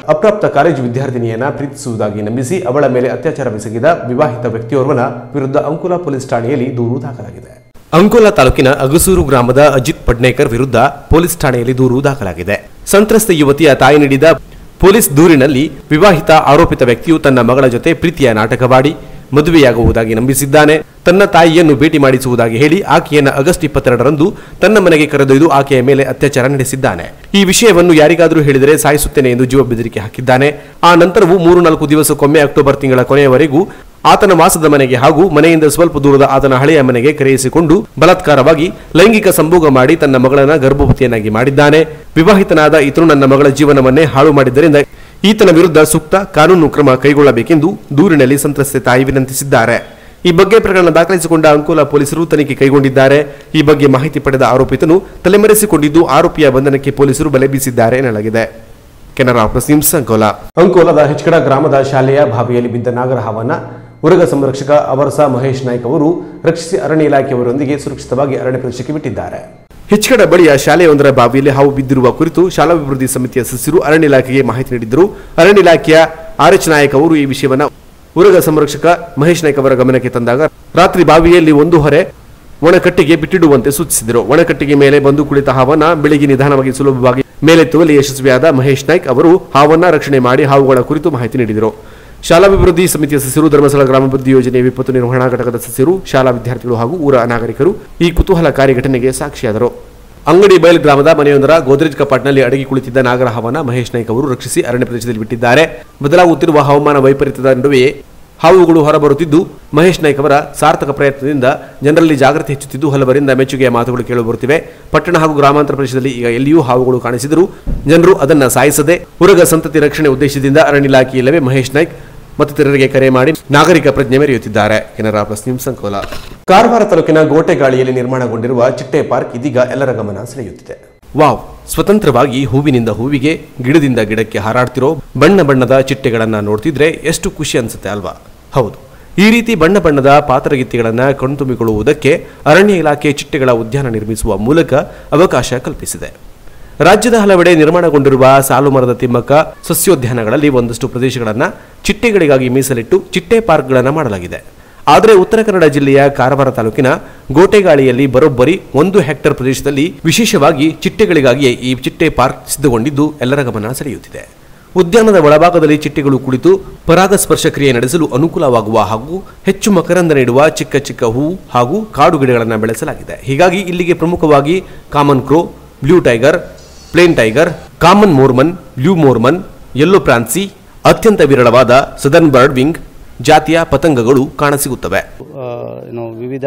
ಅಪ್ರಾಪ್ತ ಕಾಲೇಜು ವಿದ್ಯಾರ್ಥಿನಿಯನ್ನ ಪ್ರೀತಿಸುವುದಾಗಿ ನಂಬಿಸಿ ಅವಳ ಮೇಲೆ ಅತ್ಯಾಚಾರವೆಸಗಿದ ವಿವಾಹಿತ ವ್ಯಕ್ತಿಯೋರ್ವನ ವಿರುದ್ಧ ಅಂಕುಲ ಪೊಲೀಸ್ ಠಾಣೆಯಲ್ಲಿ ದೂರು ದಾಖಲಾಗಿದೆ ಅಂಕೋಲಾ ತಾಲೂಕಿನ ಅಗಸೂರು ಗ್ರಾಮದ ಅಜಿತ್ ಪಡ್ನೇಕರ್ ವಿರುದ್ಧ ಪೊಲೀಸ್ ಠಾಣೆಯಲ್ಲಿ ದೂರು ದಾಖಲಾಗಿದೆ ಸಂತ್ರಸ್ತ ಯುವತಿಯ ತಾಯಿ ನೀಡಿದ ಪೊಲೀಸ್ ದೂರಿನಲ್ಲಿ ವಿವಾಹಿತ ಆರೋಪಿತ ವ್ಯಕ್ತಿಯು ತನ್ನ ಮಗಳ ಜೊತೆ ಪ್ರೀತಿಯ ನಾಟಕವಾಡಿ ಮದುವೆಯಾಗುವುದಾಗಿ ನಂಬಿಸಿದ್ದಾನೆ ತನ್ನ ತಾಯಿಯನ್ನು ಭೇಟಿ ಮಾಡಿಸುವುದಾಗಿ ಹೇಳಿ ಆಕೆಯನ್ನ ಆಗಸ್ಟ್ ಇಪ್ಪತ್ತೆರಡರಂದು ತನ್ನ ಮನೆಗೆ ಕರೆದೊಯ್ದು ಆಕೆಯ ಮೇಲೆ ಅತ್ಯಾಚಾರ ನಡೆಸಿದ್ದಾನೆ ಈ ವಿಷಯವನ್ನು ಯಾರಿಗಾದರೂ ಹೇಳಿದರೆ ಸಾಯಿಸುತ್ತೇನೆ ಎಂದು ಜೀವ ಬೆದರಿಕೆ ಹಾಕಿದ್ದಾನೆ ಆ ನಂತರವೂ ಮೂರು ನಾಲ್ಕು ದಿವಸಕ್ಕೊಮ್ಮೆ ಅಕ್ಟೋಬರ್ ತಿಂಗಳ ಕೊನೆಯವರೆಗೂ ಆತನ ವಾಸದ ಮನೆಗೆ ಹಾಗೂ ಮನೆಯಿಂದ ಸ್ವಲ್ಪ ದೂರದ ಆತನ ಹಳೆಯ ಮನೆಗೆ ಕರೆಯಿಸಿಕೊಂಡು ಬಲಾತ್ಕಾರವಾಗಿ ಲೈಂಗಿಕ ಸಂಭೋಗ ಮಾಡಿ ತನ್ನ ಮಗಳನ್ನ ಗರ್ಭವತಿಯನ್ನಾಗಿ ಮಾಡಿದ್ದಾನೆ ವಿವಾಹಿತನಾದ ಈತನು ನನ್ನ ಮಗಳ ಜೀವನವನ್ನೇ ಹಾಳು ಮಾಡಿದ್ದರಿಂದ ಈತನ ವಿರುದ್ಧ ಸೂಕ್ತ ಕಾನೂನು ಕ್ರಮ ಕೈಗೊಳ್ಳಬೇಕೆಂದು ದೂರಿನಲ್ಲಿ ಸಂತ್ರಸ್ತೆ ತಾಯಿ ವಿನಂತಿಸಿದ್ದಾರೆ ಈ ಬಗ್ಗೆ ಪ್ರಕರಣ ದಾಖಲಿಸಿಕೊಂಡ ಅಂಕೋಲಾ ಪೊಲೀಸರು ತನಿಖೆ ಕೈಗೊಂಡಿದ್ದಾರೆ ಈ ಬಗ್ಗೆ ಮಾಹಿತಿ ಪಡೆದ ಆರೋಪಿತನು ತಲೆಮರೆಸಿಕೊಂಡಿದ್ದು ಆರೋಪಿಯ ಬಂಧನಕ್ಕೆ ಪೊಲೀಸರು ಬಲೆ ಬೀಸಿದ್ದಾರೆ ಎನ್ನಲಾಗಿದೆ ಕೆನರಾ ಪ್ರೆಸ್ ನ್ಯೂಸ್ ಅಂಕೋಲಾ ಅಂಕೋಲಾದ ಹೆಚ್ಕಡ ಗ್ರಾಮದ ಶಾಲೆಯ ಬಾವಿಯಲ್ಲಿ ಬಿದ್ದ ನಾಗರಹಾವನ್ನ ಉರಗ ಸಂರಕ್ಷಕ ಅವರಸ ಮಹೇಶ್ ನಾಯ್ಕ್ ಅವರು ರಕ್ಷಿಸಿ ಅರಣ್ಯ ಇಲಾಖೆಯವರೊಂದಿಗೆ ಸುರಕ್ಷಿತವಾಗಿ ಅರಣ್ಯ ಪ್ರದೇಶಕ್ಕೆ ಬಿಟ್ಟಿದ್ದಾರೆ ಹೆಚ್ಕಡ ಬಳಿಯ ಶಾಲೆಯೊಂದರ ಬಾವಿಯಲ್ಲಿ ಹಾವು ಬಿದ್ದಿರುವ ಕುರಿತು ಶಾಲಾ ಅಭಿವೃದ್ಧಿ ಸಮಿತಿಯ ಸದಸ್ಯರು ಅರಣ್ಯ ಇಲಾಖೆಗೆ ಮಾಹಿತಿ ನೀಡಿದ್ದರು ಅರಣ್ಯ ಇಲಾಖೆಯ ಆರ್ ಎಚ್ ನಾಯಕ್ ಅವರು ಈ ವಿಷಯವನ್ನ ಉರಗ ಸಂರಕ್ಷಕ ಮಹೇಶ್ ನಾಯ್ಕ್ ಅವರ ಗಮನಕ್ಕೆ ತಂದಾಗ ರಾತ್ರಿ ಬಾವಿಯಲ್ಲಿ ಒಂದು ಹೊರೆ ಒಣಕಟ್ಟಿಗೆ ಬಿಟ್ಟಿಡುವಂತೆ ಸೂಚಿಸಿದರು ಒಣಕಟ್ಟಿಗೆ ಮೇಲೆ ಬಂದು ಕುಳಿತ ಹಾವನ್ನ ಬೆಳಿಗ್ಗೆ ನಿಧಾನವಾಗಿ ಸುಲಭವಾಗಿ ಮೇಲೆತ್ತುವಲ್ಲಿ ಯಶಸ್ವಿಯಾದ ಮಹೇಶ್ ನಾಯ್ಕ್ ಅವರು ಹಾವನ್ನ ರಕ್ಷಣೆ ಮಾಡಿ ಹಾವುಗಳ ಕುರಿತು ಮಾಹಿತಿ ನೀಡಿದರು ಶಾಲಾಭಿವೃದ್ಧಿ ಸಮಿತಿಯ ಸದಸ್ಯರು ಧರ್ಮಸ್ಥಳ ಗ್ರಾಮಾಭಿವೃದ್ಧಿ ಯೋಜನೆ ವಿಪತ್ತು ನಿರ್ವಹಣಾ ಘಟಕದ ಸದಸ್ಯರು ಶಾಲಾ ವಿದ್ಯಾರ್ಥಿಗಳು ಹಾಗೂ ಊರ ನಾಗರಿಕರು ಈ ಕುತೂಹಲಕಾರಿ ಘಟನೆಗೆ ಸಾಕ್ಷಿಯಾದರು ಅಂಗಡಿ ಬಯಲು ಗ್ರಾಮದ ಮನೆಯೊಂದರ ಗೋದ್ರೇಜ್ ಕಪಾಟ್ನಲ್ಲಿ ಅಡಗಿ ಕುಳಿತಿದ್ದ ನಾಗರಹಾವನ್ನ ಮಹೇಶ್ ನಾಯ್ಕ್ ಅವರು ರಕ್ಷಿಸಿ ಅರಣ್ಯ ಪ್ರದೇಶದಲ್ಲಿ ಬಿಟ್ಟಿದ್ದಾರೆ ಬದಲಾಗುತ್ತಿರುವ ಹವಾಮಾನ ವೈಪರೀತ್ಯದ ನಡುವೆಯೇ ಹಾವುಗಳು ಹೊರಬರುತ್ತಿದ್ದು ಮಹೇಶ್ ನಾಯ್ಕ್ ಅವರ ಸಾರ್ಥಕ ಪ್ರಯತ್ನದಿಂದ ಜನರಲ್ಲಿ ಜಾಗೃತಿ ಹೆಚ್ಚುತ್ತಿದ್ದು ಹಲವರಿಂದ ಮೆಚ್ಚುಗೆಯ ಮಾತುಗಳು ಕೇಳಿಬರುತ್ತಿವೆ ಪಟ್ಟಣ ಹಾಗೂ ಗ್ರಾಮಾಂತರ ಪ್ರದೇಶದಲ್ಲಿ ಈಗ ಎಲ್ಲಿಯೂ ಹಾವುಗಳು ಕಾಣಿಸಿದರೂ ಜನರು ಅದನ್ನ ಸಾಯಿಸದೆ ಉರಗ ಸಂತತಿ ರಕ್ಷಣೆ ಉದ್ದೇಶದಿಂದ ಅರಣ್ಯ ಇಲಾಖೆ ಇಲ್ಲವೇ ಮಹೇಶ್ ನಾಯ್ಕ್ ಮತ್ತಿತರರಿಗೆ ಕರೆ ಮಾಡಿ ನಾಗರಿಕ ಪ್ರಜ್ಞೆ ಮೆರೆಯುತ್ತಿದ್ದಾರೆ ಕೆನರಾ ಪ್ಲಸ್ ನ್ಯೂಸ್ ಸಂಕೋಲ ಕಾರವಾರ ತಾಲೂಕಿನ ಗೋಟೆಗಾಳಿಯಲ್ಲಿ ನಿರ್ಮಾಣಗೊಂಡಿರುವ ಚಿಟ್ಟೆ ಪಾರ್ಕ್ ಇದೀಗ ಎಲ್ಲರ ಗಮನ ಸೆಳೆಯುತ್ತಿದೆ ವಾವ್ ಸ್ವತಂತ್ರವಾಗಿ ಹೂವಿನಿಂದ ಹೂವಿಗೆ ಗಿಡದಿಂದ ಗಿಡಕ್ಕೆ ಹಾರಾಡ್ತಿರೋ ಬಣ್ಣ ಬಣ್ಣದ ಚಿಟ್ಟೆಗಳನ್ನ ನೋಡ್ತಿದ್ರೆ ಎಷ್ಟು ಖುಷಿ ಅನ್ಸುತ್ತೆ ಅಲ್ವಾ ಹೌದು ಈ ರೀತಿ ಬಣ್ಣ ಬಣ್ಣದ ಪಾತ್ರಗಿತ್ತಿಗಳನ್ನ ಕಣ್ತುಂಬಿಕೊಳ್ಳುವುದಕ್ಕೆ ಅರಣ್ಯ ಇಲಾಖೆ ಚಿಟ್ಟೆಗಳ ಉದ್ಯಾನ ನಿರ್ಮಿಸುವ ಮೂಲಕ ಅವಕಾಶ ಕಲ್ಪಿಸಿದೆ ರಾಜ್ಯದ ಹಲವೆಡೆ ನಿರ್ಮಾಣಗೊಂಡಿರುವ ಸಾಲು ಮರದ ತಿಮ್ಮಕ್ಕ ಸಸ್ಯೋದ್ಯಾನಗಳಲ್ಲಿ ಒಂದಷ್ಟು ಪ್ರದೇಶಗಳನ್ನ ಚಿಟ್ಟೆಗಳಿಗಾಗಿ ಮೀಸಲಿಟ್ಟು ಚಿಟ್ಟೆ ಪಾರ್ಕ್ಗಳನ್ನು ಮಾಡಲಾಗಿದೆ ಆದರೆ ಉತ್ತರ ಕನ್ನಡ ಜಿಲ್ಲೆಯ ಕಾರವಾರ ತಾಲೂಕಿನ ಗೋಟೆಗಾಳಿಯಲ್ಲಿ ಬರೋಬ್ಬರಿ ಒಂದು ಹೆಕ್ಟೇರ್ ಪ್ರದೇಶದಲ್ಲಿ ವಿಶೇಷವಾಗಿ ಚಿಟ್ಟೆಗಳಿಗಾಗಿಯೇ ಈ ಚಿಟ್ಟೆ ಪಾರ್ಕ್ ಸಿದ್ಧಗೊಂಡಿದ್ದು ಎಲ್ಲರ ಗಮನ ಸೆಳೆಯುತ್ತಿದೆ ಉದ್ಯಾನದ ಒಳಭಾಗದಲ್ಲಿ ಚಿಟ್ಟೆಗಳು ಕುಳಿತು ಪರಾಗಸ್ಪರ್ಶ ಕ್ರಿಯೆ ನಡೆಸಲು ಅನುಕೂಲವಾಗುವ ಹಾಗೂ ಹೆಚ್ಚು ಮಕರಂದ ನೀಡುವ ಚಿಕ್ಕ ಚಿಕ್ಕ ಹೂವು ಹಾಗೂ ಕಾಡು ಗಿಡಗಳನ್ನು ಬೆಳೆಸಲಾಗಿದೆ ಹೀಗಾಗಿ ಇಲ್ಲಿಗೆ ಪ್ರಮುಖವಾಗಿ common crow blue tiger plain tiger common mormon blue mormon yellow pansy ಅತ್ಯಂತ ವಿರಳವಾದ ಸದರ್ನ್ ಬರ್ಡ್ ವಿಂಗ್ ಜಾತಿಯ ಪತಂಗಗಳು ಕಾಣಸಿಗುತ್ತವೆ ಆ, ಏನು ವಿವಿಧ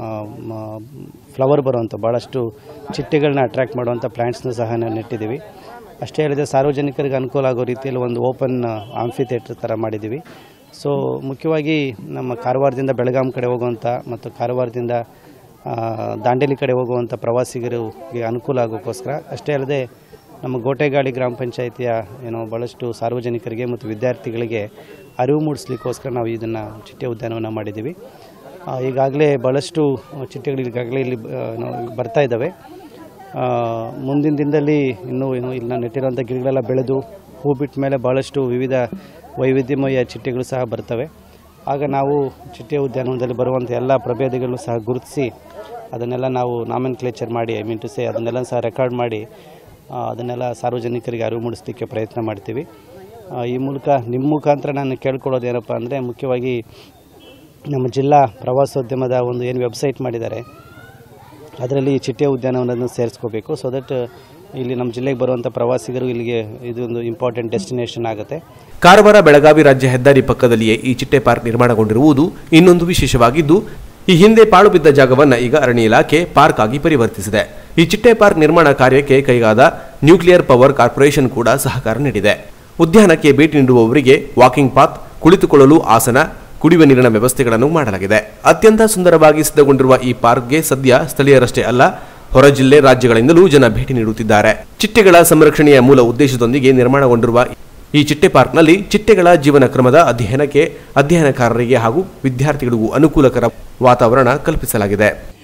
ಫ್ಲವರ್ ಬರುವಂಥ ಭಾಳಷ್ಟು ಚಿಟ್ಟೆಗಳನ್ನ ಅಟ್ರ್ಯಾಕ್ಟ್ ಮಾಡುವಂಥ ಪ್ಲ್ಯಾಂಟ್ಸ್ನ ಸಹ ನಾವು ನೆಟ್ಟಿದ್ದೀವಿ ಅಷ್ಟೇ ಅಲ್ಲದೆ ಸಾರ್ವಜನಿಕರಿಗೆ ಅನುಕೂಲ ಆಗೋ ರೀತಿಯಲ್ಲಿ ಒಂದು ಓಪನ್ ಆಂಫಿ ಥಿಯೇಟ್ರ್ ಥರ ಮಾಡಿದ್ದೀವಿ ಸೊ ಮುಖ್ಯವಾಗಿ ನಮ್ಮ ಕಾರವಾರದಿಂದ ಬೆಳಗಾಂ ಕಡೆ ಹೋಗುವಂಥ ಮತ್ತು ಕಾರವಾರದಿಂದ ಆ, ದಾಂಡೇಲಿ ಕಡೆ ಹೋಗುವಂಥ ಪ್ರವಾಸಿಗರಿಗೆ ಅನುಕೂಲ ಆಗೋಕ್ಕೋಸ್ಕರ ಅಷ್ಟೇ ಅಲ್ಲದೆ ನಮ್ಮ ಗೋಟೆಗಾಳಿ ಗ್ರಾಮ ಪಂಚಾಯಿತಿಯ ಏನೋ ಭಾಳಷ್ಟು ಸಾರ್ವಜನಿಕರಿಗೆ ಮತ್ತು ವಿದ್ಯಾರ್ಥಿಗಳಿಗೆ ಅರಿವು ಮೂಡಿಸ್ಲಿಕ್ಕೋಸ್ಕರ ನಾವು ಇದನ್ನು ಚಿಟ್ಟೆ ಉದ್ಯಾನವನ್ನು ಮಾಡಿದ್ದೀವಿ ಆ, ಈಗಾಗಲೇ ಭಾಳಷ್ಟು ಚಿಟ್ಟೆಗಳು ಈಗಾಗಲೇ ಇಲ್ಲಿ ಆ, ಏನೋ ಬರ್ತಾ ಇದ್ದಾವೆ ಆ, ಮುಂದಿನ ದಿನದಲ್ಲಿ ಇನ್ನೂ ಏನು ಇಲ್ಲಿ ನಾವು ನೆಟ್ಟಿರುವಂಥ ಗಿಡಗಳೆಲ್ಲ ಬೆಳೆದು ಹೂ ಬಿಟ್ಟ ಮೇಲೆ ಭಾಳಷ್ಟು ವಿವಿಧ ವೈವಿಧ್ಯಮಯ ಚಿಟ್ಟೆಗಳು ಸಹ ಬರ್ತವೆ ಆಗ ನಾವು ಚಿಟ್ಟೆ ಉದ್ಯಾನವನದಲ್ಲಿ ಬರುವಂಥ ಎಲ್ಲ ಪ್ರಭೇದಗಳನ್ನು ಸಹ ಗುರುತಿಸಿ ಅದನ್ನೆಲ್ಲ ನಾವು ನಾಮನ್ ಕ್ಲೇಚರ್ ಮಾಡಿ ಐ ಮೀನ್ ಟು ಸೇ ಅದನ್ನೆಲ್ಲ ಸಹ ರೆಕಾರ್ಡ್ ಮಾಡಿ ಆ, ಅದನ್ನೆಲ್ಲ ಸಾರ್ವಜನಿಕರಿಗೆ ಅರಿವು ಮೂಡಿಸಲಿಕ್ಕೆ ಪ್ರಯತ್ನ ಮಾಡ್ತೀವಿ ಆ, ಈ ಮೂಲಕ ನಿಮ್ಮ ಮುಖಾಂತರ ನಾನು ಕೇಳ್ಕೊಳ್ಳೋದು ಏನಪ್ಪ ಅಂದರೆ ಮುಖ್ಯವಾಗಿ ನಮ್ಮ ಜಿಲ್ಲಾ ಪ್ರವಾಸೋದ್ಯಮದ ಒಂದು ಏನು ವೆಬ್ಸೈಟ್ ಮಾಡಿದ್ದಾರೆ ಅದರಲ್ಲಿ ಚಿಟ್ಟೆ ಉದ್ಯಾನವನವನ್ನು ಸೇರಿಸ್ಕೋಬೇಕು ಸೊ ದಟ್ ಇಲ್ಲಿ ನಮ್ಮ ಜಿಲ್ಲೆಗೆ ಬರುವಂಥ ಪ್ರವಾಸಿಗರು ಇಲ್ಲಿಗೆ ಇದು ಒಂದು ಇಂಪಾರ್ಟೆಂಟ್ ಡೆಸ್ಟಿನೇಷನ್ ಆಗುತ್ತೆ ಕಾರವಾರ ಬೆಳಗಾವಿ ರಾಜ್ಯ ಹೆದ್ದಾರಿ ಪಕ್ಕದಲ್ಲಿಯೇ ಈ ಚಿಟ್ಟೆ ಪಾರ್ಕ್ ನಿರ್ಮಾಣಗೊಂಡಿರುವುದು ಇನ್ನೊಂದು ವಿಶೇಷವಾಗಿದ್ದು ಈ ಹಿಂದೆ ಪಾಳು ಬಿದ್ದ ಜಾಗವನ್ನ ಈಗ ಅರಣ್ಯ ಇಲಾಖೆ ಪಾರ್ಕ್ ಆಗಿ ಪರಿವರ್ತಿಸಿದೆ ಈ ಚಿಟ್ಟೆ ಪಾರ್ಕ್ ನಿರ್ಮಾಣ ಕಾರ್ಯಕ್ಕೆ ಕೈಗಾದ ನ್ಯೂಕ್ಲಿಯರ್ ಪವರ್ ಕಾರ್ಪೊರೇಷನ್ ಕೂಡ ಸಹಕಾರ ನೀಡಿದೆ ಉದ್ಯಾನಕ್ಕೆ ಭೇಟಿ ನೀಡುವವರಿಗೆ ವಾಕಿಂಗ್ ಪಾತ್ ಕುಳಿತುಕೊಳ್ಳಲು ಆಸನ ಕುಡಿಯುವ ನೀರಿನ ವ್ಯವಸ್ಥೆಗಳನ್ನು ಮಾಡಲಾಗಿದೆ ಅತ್ಯಂತ ಸುಂದರವಾಗಿ ಸಿದ್ಧಗೊಂಡಿರುವ ಈ ಪಾರ್ಕ್ಗೆ ಸದ್ಯ ಸ್ಥಳೀಯರಷ್ಟೇ ಅಲ್ಲ ಹೊರ ಜಿಲ್ಲೆ ರಾಜ್ಯಗಳಿಂದಲೂ ಜನ ಭೇಟಿ ನೀಡುತ್ತಿದ್ದಾರೆ ಚಿಟ್ಟೆಗಳ ಸಂರಕ್ಷಣೆಯ ಮೂಲ ಉದ್ದೇಶದೊಂದಿಗೆ ನಿರ್ಮಾಣಗೊಂಡಿರುವ ಈ ಚಿಟ್ಟೆ ಪಾರ್ಕ್ನಲ್ಲಿ ಚಿಟ್ಟೆಗಳ ಜೀವನ ಕ್ರಮದ ಅಧ್ಯಯನಕ್ಕೆ ಅಧ್ಯಯನಕಾರರಿಗೆ ಹಾಗೂ ವಿದ್ಯಾರ್ಥಿಗಳಿಗೂ ಅನುಕೂಲಕರ ವಾತಾವರಣ ಕಲ್ಪಿಸಲಾಗಿದೆ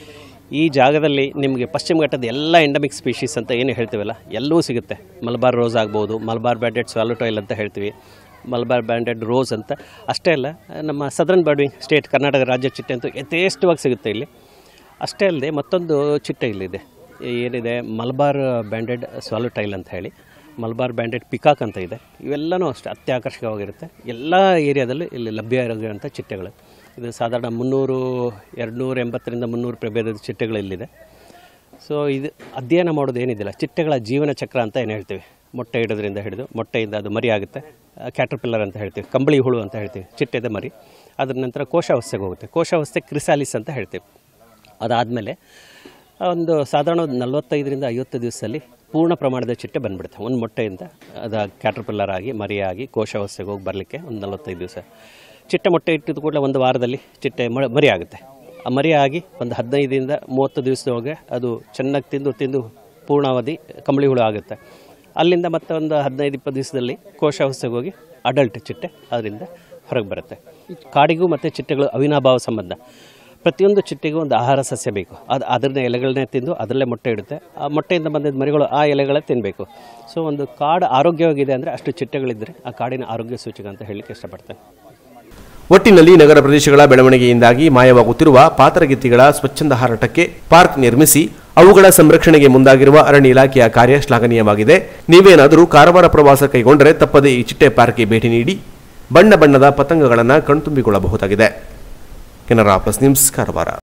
ಈ ಜಾಗದಲ್ಲಿ ನಿಮಗೆ ಪಶ್ಚಿಮ ಘಟ್ಟದ ಎಲ್ಲ ಎಂಡಮಿಕ್ ಸ್ಪೀಷೀಸ್ ಅಂತ ಏನು ಹೇಳ್ತೀವಲ್ಲ ಎಲ್ಲವೂ ಸಿಗುತ್ತೆ ಮಲಬಾರ್ ರೋಸ್ ಆಗ್ಬೋದು ಮಲಬಾರ್ ಬ್ಯಾಂಡೆಡ್ ಸ್ವಾಲೋಟೈಲ್ ಅಂತ ಹೇಳ್ತೀವಿ ಮಲಬಾರ್ ಬ್ಯಾಂಡೆಡ್ ರೋಸ್ ಅಂತ ಅಷ್ಟೇ ಅಲ್ಲ ನಮ್ಮ ಸದರ್ನ್ ಬರ್ಡಿಂಗ್ ಸ್ಟೇಟ್ ಕರ್ನಾಟಕ ರಾಜ್ಯ ಚಿಟ್ಟೆ ಅಂತೂ ಯಥೇಷ್ಟವಾಗಿ ಸಿಗುತ್ತೆ ಇಲ್ಲಿ ಅಷ್ಟೇ ಅಲ್ಲದೆ ಮತ್ತೊಂದು ಚಿಟ್ಟೆ ಇಲ್ಲಿದೆ ಏನಿದೆ ಮಲಬಾರ್ ಬ್ಯಾಂಡೆಡ್ ಸ್ವಾಲೋಟೈಲ್ ಅಂತ ಹೇಳಿ ಮಲಬಾರ್ ಬ್ಯಾಂಡೆಡ್ ಪಿಕಾಕ್ ಅಂತ ಇದೆ ಇವೆಲ್ಲನೂ ಅಷ್ಟೇ ಅತ್ಯಾಕರ್ಷಕವಾಗಿರುತ್ತೆ ಎಲ್ಲ ಏರಿಯಾದಲ್ಲೂ ಇಲ್ಲಿ ಲಭ್ಯ ಇರೋಂಥ ಚಿಟ್ಟೆಗಳು ಇದು ಸಾಧಾರಣ ಮುನ್ನೂರು ಎರಡುನೂರ ಎಂಬತ್ತರಿಂದ ಮುನ್ನೂರು ಪ್ರಭೇದದ ಚಿಟ್ಟೆಗಳು ಇಲ್ಲಿದೆ ಸೊ ಇದು ಅಧ್ಯಯನ ಮಾಡೋದು ಏನಿದಿಲ್ಲ ಚಿಟ್ಟೆಗಳ ಜೀವನ ಚಕ್ರ ಅಂತ ಏನು ಹೇಳ್ತೀವಿ ಮೊಟ್ಟೆ ಇಡೋದ್ರಿಂದ ಹಿಡಿದು ಮೊಟ್ಟೆಯಿಂದ ಅದು ಮರಿ ಆಗುತ್ತೆ ಕ್ಯಾಟರ್ಪಿಲ್ಲರ್ ಅಂತ ಹೇಳ್ತೀವಿ ಕಂಬಳಿ ಹುಳು ಅಂತ ಹೇಳ್ತೀವಿ ಚಿಟ್ಟೆದ ಮರಿ ಅದ್ರ ನಂತರ ಕೋಶಾವಸ್ಥೆಗೆ ಹೋಗುತ್ತೆ ಕೋಶಾವಸ್ಥೆ ಕ್ರಿಸಾಲಿಸ್ ಅಂತ ಹೇಳ್ತೀವಿ ಅದಾದಮೇಲೆ ಒಂದು ಸಾಧಾರಣ ಒಂದು ನಲವತ್ತೈದರಿಂದ ಐವತ್ತು ದಿವಸದಲ್ಲಿ ಪೂರ್ಣ ಪ್ರಮಾಣದ ಚಿಟ್ಟೆ ಬಂದ್ಬಿಡುತ್ತೆ ಒಂದು ಮೊಟ್ಟೆಯಿಂದ ಅದು ಕ್ಯಾಟರ್ಪಿಲ್ಲರ್ ಆಗಿ ಮರಿಯಾಗಿ ಕೋಶಾವಸ್ಥೆಗೆ ಹೋಗಿ ಬರಲಿಕ್ಕೆ ಒಂದು ನಲವತ್ತೈದು ದಿವಸ ಚಿಟ್ಟೆ ಮೊಟ್ಟೆ ಇಟ್ಟಿದ ಕೂಡಲೇ ಒಂದು ವಾರದಲ್ಲಿ ಚಿಟ್ಟೆ ಮ ಮರಿ ಆಗುತ್ತೆ ಆ ಮರಿ ಆಗಿ ಒಂದು ಹದಿನೈದರಿಂದ ಮೂವತ್ತು ದಿವಸದೊಳಗೆ ಅದು ಚೆನ್ನಾಗಿ ತಿಂದು ತಿಂದು ಪೂರ್ಣಾವಧಿ ಕಂಬಳಿ ಹುಳು ಆಗುತ್ತೆ ಅಲ್ಲಿಂದ ಮತ್ತೆ ಒಂದು ಹದಿನೈದು ಇಪ್ಪತ್ತು ದಿವಸದಲ್ಲಿ ಕೋಶಾವಸ್ಥೆಗೆ ಹೋಗಿ ಅಡಲ್ಟ್ ಚಿಟ್ಟೆ ಅದರಿಂದ ಹೊರಗೆ ಬರುತ್ತೆ ಕಾಡಿಗೂ ಮತ್ತು ಚಿಟ್ಟೆಗಳು ಅವಿನಾಭಾವ ಸಂಬಂಧ ಪ್ರತಿಯೊಂದು ಚಿಟ್ಟೆಗೂ ಒಂದು ಆಹಾರ ಸಸ್ಯ ಬೇಕು ಅದು ಅದನ್ನ ಎಲೆಗಳನ್ನೇ ತಿಂದು ಅದರಲ್ಲೇ ಮೊಟ್ಟೆ ಇಡುತ್ತೆ ಆ ಮೊಟ್ಟೆಯಿಂದ ಬಂದಿದ್ದ ಮರಿಗಳು ಆ ಎಲೆಗಳೇ ತಿನ್ನಬೇಕು ಸೊ ಒಂದು ಕಾಡು ಆರೋಗ್ಯವಾಗಿದೆ ಅಂದರೆ ಅಷ್ಟು ಚಿಟ್ಟೆಗಳಿದ್ದರೆ ಆ ಕಾಡಿನ ಆರೋಗ್ಯ ಸೂಚಕ ಅಂತ ಹೇಳಲಿಕ್ಕೆ ಇಷ್ಟಪಡ್ತೇನೆ ಒಟ್ಟಿನಲ್ಲಿ ನಗರ ಪ್ರದೇಶಗಳ ಬೆಳವಣಿಗೆಯಿಂದಾಗಿ ಮಾಯವಾಗುತ್ತಿರುವ ಪಾತರಗಿತ್ತಿಗಳ ಸ್ವಚ್ಛಂದ ಹಾರಾಟಕ್ಕೆ ಪಾರ್ಕ್ ನಿರ್ಮಿಸಿ ಅವುಗಳ ಸಂರಕ್ಷಣೆಗೆ ಮುಂದಾಗಿರುವ ಅರಣ್ಯ ಇಲಾಖೆಯ ಕಾರ್ಯ ಶ್ಲಾಘನೀಯವಾಗಿದೆ ನೀವೇನಾದರೂ ಕಾರವಾರ ಪ್ರವಾಸ ಕೈಗೊಂಡರೆ ತಪ್ಪದೇ ಈ ಚಿಟ್ಟೆ ಪಾರ್ಕ್ಗೆ ಭೇಟಿ ನೀಡಿ ಬಣ್ಣ ಬಣ್ಣದ ಪತಂಗಗಳನ್ನು ಕಣ್ತುಂಬಿಕೊಳ್ಳಬಹುದಾಗಿದೆ ಕೆನರಾ ಪ್ಲಸ್ ನ್ಯೂಸ್ ಕಾರವಾರ